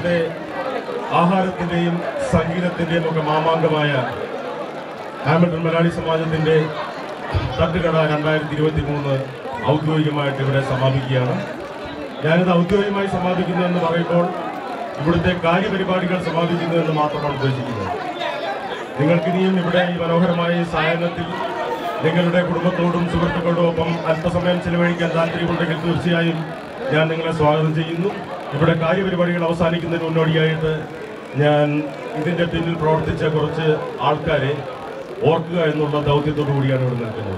കേരളത്തിലെ ആഹാരത്തിന്റെയും സംഗീതത്തിന്റെയും ഒക്കെ മാമാങ്കമായ ഹാമിൽട്ടൺ മലയാളി സമാജത്തിന്റെ തട്ടുകട രണ്ടായിരത്തി ഇരുപത്തി മൂന്ന് ഔദ്യോഗികമായിട്ട് ഇവിടെ സമാപിക്കുകയാണ് ഞാനിത് ഔദ്യോഗികമായി സമാപിക്കുന്നു എന്ന് പറയുമ്പോൾ ഇവിടുത്തെ കാര്യപരിപാടികൾ സമാപിക്കുന്നു എന്ന് മാത്രമാണ് ഉദ്ദേശിക്കുന്നത് നിങ്ങൾക്കിനിയും ഇവിടെ ഈ മനോഹരമായ ഈ സായാഹ്നത്തിൽ നിങ്ങളുടെ കുടുംബത്തോടും സുഹൃത്തുക്കളോടും ഒപ്പം അല്പസമയം ചെലവഴിക്കാൻ താല്പര്യമുണ്ടെങ്കിൽ തീർച്ചയായും ഞാൻ നിങ്ങളെ സ്വാഗതം ചെയ്യുന്നു ഇവിടെ കാര്യപരിപാടികൾ അവസാനിക്കുന്നതിന് മുന്നോടിയായിട്ട് ഞാൻ ഇതിന്റെ പിന്നിൽ പ്രവർത്തിച്ച കുറച്ച് ആൾക്കാരെ ഓർക്കുക എന്നുള്ള ദൗത്യത്തോടു കൂടിയാണ് ഇവിടെ നിൽക്കുന്നത്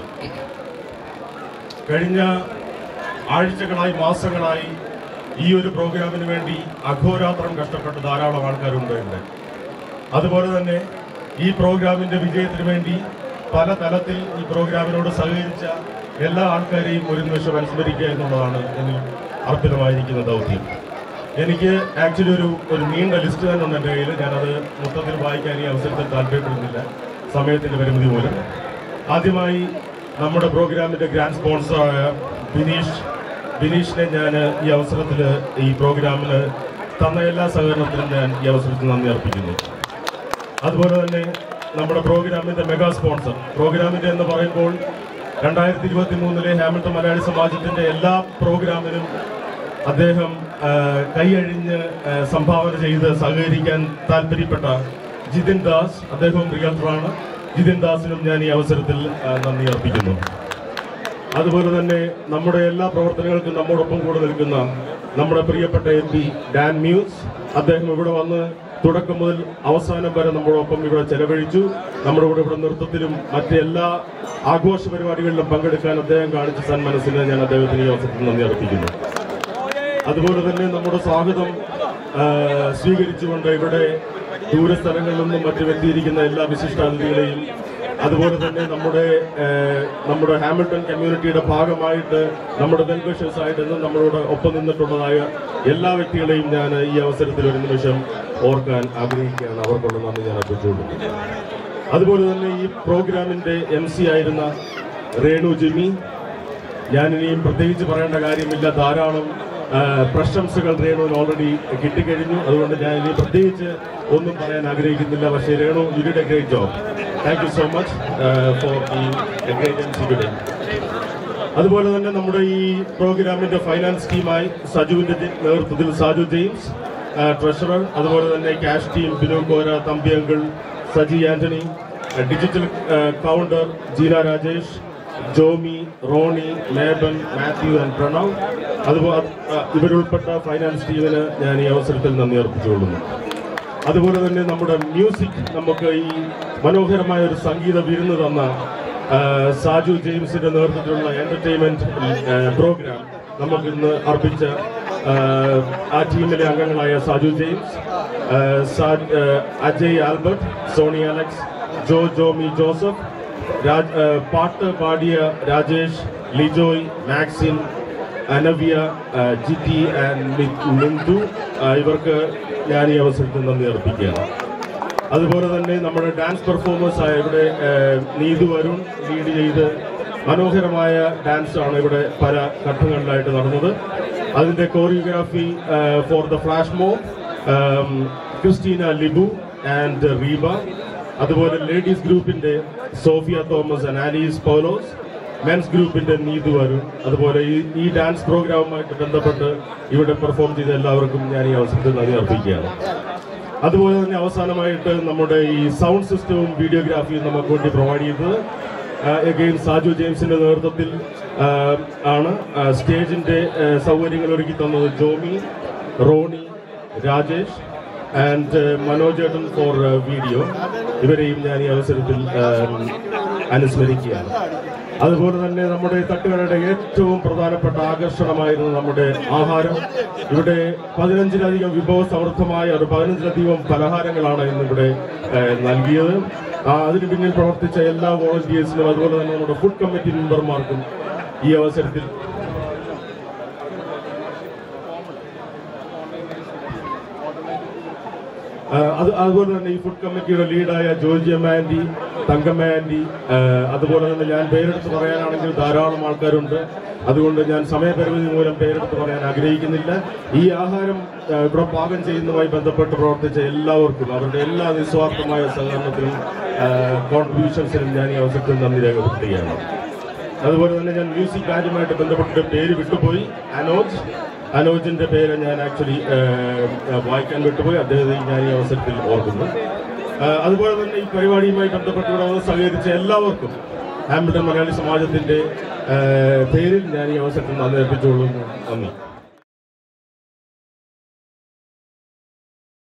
കഴിഞ്ഞ ആഴ്ചകളായി മാസങ്ങളായി ഈ ഒരു പ്രോഗ്രാമിന് വേണ്ടി അഘോരാത്രം കഷ്ടപ്പെട്ട ധാരാളം ആൾക്കാരുണ്ട് ഇവിടെ അതുപോലെ തന്നെ ഈ പ്രോഗ്രാമിന്റെ വിജയത്തിന് വേണ്ടി പല തലത്തിൽ ഈ പ്രോഗ്രാമിനോട് സഹകരിച്ച എല്ലാ ആൾക്കാരെയും ഒരു നിമിഷം അനുസ്മരിക്കുക എന്നുള്ളതാണ് എന്നിൽ അർപ്പിതമായിരിക്കുന്ന ദൗത്യം എനിക്ക് ആക്ച്വലി ഒരു ഒരു നീണ്ട ലിസ്റ്റ് തന്നെ ഉണ്ട് എൻ്റെ കയ്യിൽ ഞാനത് മൊത്തത്തിൽ വായിക്കാൻ ഈ അവസരത്തിൽ താല്പര്യപ്പെടുന്നില്ല സമയത്തിന്റെ പരിമിതി മൂലം ആദ്യമായി നമ്മുടെ പ്രോഗ്രാമിന്റെ ഗ്രാൻഡ് സ്പോൺസറായ ബിനീഷ് ബിനീഷിനെ ഞാൻ ഈ അവസരത്തിൽ ഈ പ്രോഗ്രാമിന് തന്ന എല്ലാ സഹകരണത്തിനും ഞാൻ ഈ അവസരത്തിൽ നന്ദി അർപ്പിക്കുന്നു അതുപോലെ തന്നെ നമ്മുടെ പ്രോഗ്രാമിന്റെ മെഗാ സ്പോൺസർ പ്രോഗ്രാമിന്റെ എന്ന് പറയുമ്പോൾ രണ്ടായിരത്തി ഇരുപത്തി മൂന്നിലെ ഹാമിൽട്ടൺ മലയാളി സമാജത്തിന്റെ എല്ലാ പ്രോഗ്രാമിനും അദ്ദേഹം ആ, കൈയഴിഞ്ഞ് ആ, സംഭാവന ചെയ്ത് സഹകരിക്കാൻ താല്പര്യപ്പെട്ട ജിതിൻ ദാസ് അദ്ദേഹവും റിയൽട്ടറാണ് ജിതിൻ ദാസിനും ഞാൻ ഈ അവസരത്തിൽ ആ, നന്ദി അർപ്പിക്കുന്നു അതുപോലെ തന്നെ നമ്മുടെ എല്ലാ പ്രവർത്തനങ്ങൾക്കും നമ്മോടൊപ്പം കൂടെ നിൽക്കുന്ന നമ്മുടെ പ്രിയപ്പെട്ട എം പി ഡാൻ മ്യൂസ് അദ്ദേഹം ഇവിടെ വന്ന് തുടക്കം മുതൽ അവസാനം വരെ നമ്മോടൊപ്പം ഇവിടെ ചെലവഴിച്ചു നമ്മുടെ കൂടെ ഇവിടെ നൃത്തത്തിലും മറ്റെല്ലാ ആഘോഷ പരിപാടികളിലും പങ്കെടുക്കാൻ അദ്ദേഹം കാണിച്ച സന്മനസ്സിന് ഞാൻ അദ്ദേഹത്തിന് ഈ അവസരത്തിൽ നന്ദി അർപ്പിക്കുന്നു അതുപോലെ തന്നെ നമ്മുടെ സ്വാഗതം ആ, സ്വീകരിച്ചുകൊണ്ട് ഇവിടെ ദൂരസ്ഥലങ്ങളിൽ നിന്നും മറ്റും എത്തിയിരിക്കുന്ന എല്ലാ വിശിഷ്ടാതിഥികളെയും അതുപോലെ തന്നെ നമ്മുടെ ആ, നമ്മുടെ ഹാമിൽട്ടൺ കമ്മ്യൂണിറ്റിയുടെ ഭാഗമായിട്ട് നമ്മുടെ വെൽവിഷേഴ്സ് ആയിട്ട് ഇന്നും നമ്മളോട് ഒപ്പം നിന്നിട്ടുള്ളതായ എല്ലാ വ്യക്തികളെയും ഞാൻ ഈ അവസരത്തിൽ ഒരു നിമിഷം ഓർക്കാൻ ആഗ്രഹിക്കുകയാണ് അവർക്കുള്ള നന്ദി ഞാൻ അർപ്പിച്ചുകൊള്ളുന്നു അതുപോലെ തന്നെ ഈ പ്രോഗ്രാമിന്റെ എം സി ആയിരുന്ന രേണു ജിമ്മി ഞാനിനിയും പ്രത്യേകിച്ച് പറയേണ്ട കാര്യമില്ല ധാരാളം ആ, പ്രശംസകൾ രേണുവിന് ഓൾറെഡി കിട്ടിക്കഴിഞ്ഞു അതുകൊണ്ട് ഞാൻ ഇനി പ്രത്യേകിച്ച് ഒന്നും പറയാൻ ആഗ്രഹിക്കുന്നില്ല പക്ഷേ Renu you did a great job thank you so much for ഈ ഗ്രേറ്റ് എം സി ടുഡേ അതുപോലെ തന്നെ നമ്മുടെ ഈ പ്രോഗ്രാമിന്റെ ഫൈനാൻസ് ടീമായി സജുവിന്റെ ജെ- നേതൃത്വത്തിൽ സാജു ജെയിംസ് ആ, ട്രഷറർ അതുപോലെ തന്നെ cash team Binu Kora Thampi uncle Saji Antony ആ, ഡിജിറ്റൽ ആ, കൗണ്ടർ ജീന രാജേഷ് ജോമി റോണി മേബൻ മാത്യു ആൻഡ് പ്രണവ് അതുപോലെ ആ, ഇവരുൾപ്പെട്ട ഫൈനാൻസ് ടീമിന് ഞാൻ ഈ അവസരത്തിൽ നന്ദി അർപ്പിച്ചുകൊള്ളുന്നു അതുപോലെ തന്നെ നമ്മുടെ മ്യൂസിക് നമുക്ക് ഈ മനോഹരമായ ഒരു സംഗീത വിരുന്ന് തന്ന ആ, സാജു ജെയിംസിന്റെ നേതൃത്വത്തിലുള്ള എന്റർടൈൻമെന്റ് പ്രോഗ്രാം നമുക്ക് ഇന്ന് അർപ്പിച്ച ആ, ആ ടീമിലെ അംഗങ്ങളായ സാജു ജെയിംസ് ആ, സാ- ആ, അജയ് ആൽബർട്ട് സോണി അലക്സ് ജോ ജോമി ജോസഫ് രാജ് ആ, പാട്ട് പാടിയ രാജേഷ് ലിജോയ് മാക്സിൻ അനവ്യ ആ, ജിറ്റി ആൻഡ് മി- മിന്ദു ആ, ഇവർക്ക് ഞാൻ ഈ അവസരത്തിൽ നന്ദി അർപ്പിക്കുകയാണ് അതുപോലെ തന്നെ നമ്മുടെ ഡാൻസ് പെർഫോമേഴ്സ് ആയ ഇവിടെ ആ, നീതു വരുൺ ലീഡ് ചെയ്ത് മനോഹരമായ ഡാൻസ് ആണ് ഇവിടെ പല ഘട്ടങ്ങളിലായിട്ട് നടന്നത് അതിന്റെ choreography for the flash mob Christina Libu and Reeba അതുപോലെ ലേഡീസ് ഗ്രൂപ്പിന്റെ സോഫിയ തോമസ് ആൻഡ് ആലീസ് പൗലോസ് മെൻസ് ഗ്രൂപ്പിന്റെ നീതു അരുൺ അതുപോലെ ഈ ഈ ഡാൻസ് പ്രോഗ്രാമുമായിട്ട് ബന്ധപ്പെട്ട് ഇവിടെ പെർഫോം ചെയ്ത എല്ലാവർക്കും ഞാൻ ഈ അവസരത്തിൽ നന്ദി അർപ്പിക്കുകയാണ് അതുപോലെ തന്നെ അവസാനമായിട്ട് നമ്മുടെ ഈ സൗണ്ട് സിസ്റ്റവും വീഡിയോഗ്രാഫിയും നമുക്ക് വേണ്ടി പ്രൊവൈഡ് ചെയ്തത് എഗെയിൻ സാജു ജെയിംസിന്റെ നേതൃത്വത്തിൽ ആ, ആണ് ആ, സ്റ്റേജിന്റെ ആ, സൗകര്യങ്ങൾ ഒരുക്കി തന്നത് ജോമി റോണി രാജേഷ് ആൻഡ് മനോജേട്ടൻ ഫോർ വീഡിയോ ഇവരെയും ഞാൻ ഈ അവസരത്തിൽ ആ, അനുസ്മരിക്കുകയാണ് അതുപോലെ തന്നെ നമ്മുടെ തട്ടുകടയുടെ ഏറ്റവും പ്രധാനപ്പെട്ട ആകർഷണമായിരുന്നു നമ്മുടെ ആഹാരം ഇവിടെ പതിനഞ്ചിലധികം വിഭവ സമൃദ്ധമായ ഒരു പതിനഞ്ചിലധികം പലഹാരങ്ങളാണ് ഇന്ന് ഇവിടെ ഏഹ്, നൽകിയത് ആ, അതിന് പിന്നിൽ പ്രവർത്തിച്ച എല്ലാ വോളണ്ടിയേഴ്സിനും അതുപോലെ തന്നെ നമ്മുടെ ഫുഡ് കമ്മിറ്റി മെമ്പർമാർക്കും ഈ അവസരത്തിൽ ആ, അത് അതുപോലെ തന്നെ ഈ ഫുഡ് കമ്മിറ്റിയുടെ ലീഡായ ജോർജിയമ്മ ആൻറ്റി തങ്കമ്മ ആൻറ്റി ആ, അതുപോലെ തന്നെ ഞാൻ പേരെടുത്ത് പറയാനാണെങ്കിൽ ധാരാളം ആൾക്കാരുണ്ട് അതുകൊണ്ട് ഞാൻ സമയപരിമിതി മൂലം പേരെടുത്ത് പറയാൻ ആഗ്രഹിക്കുന്നില്ല ഈ ആഹാരം ആ, ഇവിടെ പാകം ചെയ്യുന്നതുമായി ബന്ധപ്പെട്ട് പ്രവർത്തിച്ച എല്ലാവർക്കും അവരുടെ എല്ലാ നിസ്വാർത്ഥമായ സഹകരണത്തിനും കോൺട്രിബ്യൂഷൻസിനും ഞാൻ ഈ അവസരത്തിൽ നന്ദി രേഖപ്പെടുത്തുകയാണ് അതുപോലെ തന്നെ ഞാൻ മ്യൂസിക് ബാൻഡുമായിട്ട് ബന്ധപ്പെട്ട് പേര് വിട്ടുപോയി അനോജ് അനോജിന്റെ പേര് ഞാൻ ആക്ച്വലി വായിക്കാൻ വിട്ടുപോയി അദ്ദേഹത്തെ ഞാൻ ഈ അവസരത്തിൽ ഓർക്കുന്നു ആ, അതുപോലെ തന്നെ ഈ പരിപാടിയുമായി ബന്ധപ്പെട്ട് ഇവിടെ വന്ന് സഹകരിച്ച എല്ലാവർക്കും ഹാമിൽട്ടൺ മലയാളി സമാജത്തിന്റെ ആ, പേരിൽ ഞാൻ ഈ അവസരത്തിൽ നന്ദി അർപ്പിച്ചുകൊള്ളുന്നു നന്ദി